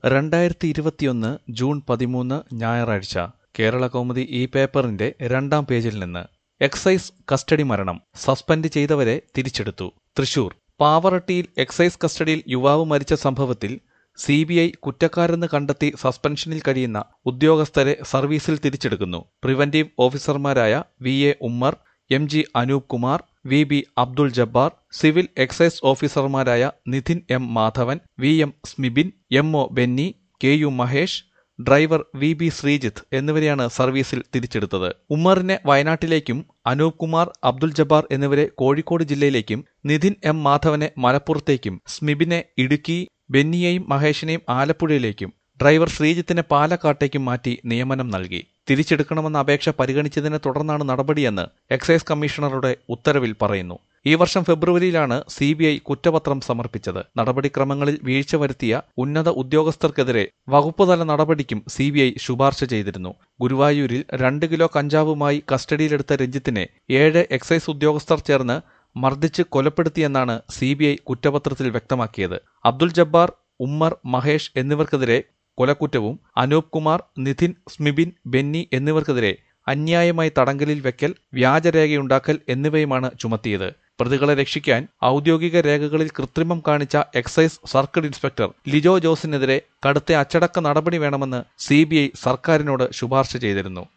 രണ്ടായിരത്തി ഇരുപത്തിയൊന്ന് ജൂൺ പതിമൂന്ന് ഞായറാഴ്ച കേരള കൗമുദി ഈ പേപ്പറിന്റെ രണ്ടാം പേജിൽ നിന്ന് എക്സൈസ് കസ്റ്റഡി മരണം സസ്പെൻഡ് ചെയ്തവരെ തിരിച്ചെടുത്തു തൃശൂർ പാവറട്ടിയിൽ എക്സൈസ് കസ്റ്റഡിയിൽ യുവാവ് മരിച്ച സംഭവത്തിൽ സി ബി ഐ കുറ്റക്കാരെന്ന് കണ്ടെത്തി സസ്പെൻഷനിൽ കഴിയുന്ന ഉദ്യോഗസ്ഥരെ സർവീസിൽ തിരിച്ചെടുക്കുന്നു പ്രിവന്റീവ് ഓഫീസർമാരായ V A Ummer M G Anoop Kumar V B Abdul Jabbar civil excise ഓഫീസർമാരായ Nidhin M Madhavan V M Smibin M O Benny K U Mahesh driver V B Sreejith എന്നിവരെയാണ് സർവീസിൽ തിരിച്ചെടുത്തത് ഉമ്മറിനെ വയനാട്ടിലേക്കും അനൂപ് കുമാർ അബ്ദുൾ ജബ്ബാർ എന്നിവരെ കോഴിക്കോട് ജില്ലയിലേക്കും നിധിൻ എം മാധവനെ മലപ്പുറത്തേക്കും സ്മിബിനെ ഇടുക്കി ബെന്നിയെയും മഹേഷിനെയും ആലപ്പുഴയിലേക്കും ഡ്രൈവർ ശ്രീജിത്തിനെ പാലക്കാട്ടേക്കും മാറ്റി നിയമനം നൽകി തിരിച്ചെടുക്കണമെന്ന അപേക്ഷ പരിഗണിച്ചതിനെ തുടർന്നാണ് നടപടിയെന്ന് എക്സൈസ് കമ്മീഷണറുടെ ഉത്തരവിൽ പറയുന്നു ഈ വർഷം ഫെബ്രുവരിയിലാണ് സി ബി ഐ കുറ്റപത്രം സമർപ്പിച്ചത് നടപടിക്രമങ്ങളിൽ വീഴ്ച വരുത്തിയ ഉന്നത ഉദ്യോഗസ്ഥർക്കെതിരെ വകുപ്പുതല നടപടിക്കും സി ബി ഐ ശുപാർശ ചെയ്തിരുന്നു ഗുരുവായൂരിൽ രണ്ട് കിലോ കഞ്ചാവുമായി കസ്റ്റഡിയിലെടുത്ത രഞ്ജിത്തിനെ ഏഴ് എക്സൈസ് ഉദ്യോഗസ്ഥർ ചേർന്ന് മർദ്ദിച്ച് കൊലപ്പെടുത്തിയെന്നാണ് സി ബി ഐ കുറ്റപത്രത്തിൽ വ്യക്തമാക്കിയത് അബ്ദുൾ ജബ്ബാർ ഉമ്മർ മഹേഷ് എന്നിവർക്കെതിരെ കൊലക്കുറ്റവും അനൂപ് കുമാർ നിധിൻ സ്മിബിൻ ബെന്നി എന്നിവർക്കെതിരെ അന്യായമായി തടങ്കലിൽ വെക്കൽ വ്യാജരേഖയുണ്ടാക്കൽ എന്നിവയുമാണ് ചുമത്തിയത് പ്രതികളെ രക്ഷിക്കാൻ ഔദ്യോഗിക രേഖകളിൽ കൃത്രിമം കാണിച്ച എക്സൈസ് സർക്കിൾ ഇൻസ്പെക്ടർ ലിജോ ജോസിനെതിരെ കടുത്ത അച്ചടക്ക നടപടി വേണമെന്ന് സി സർക്കാരിനോട് ശുപാർശ ചെയ്തിരുന്നു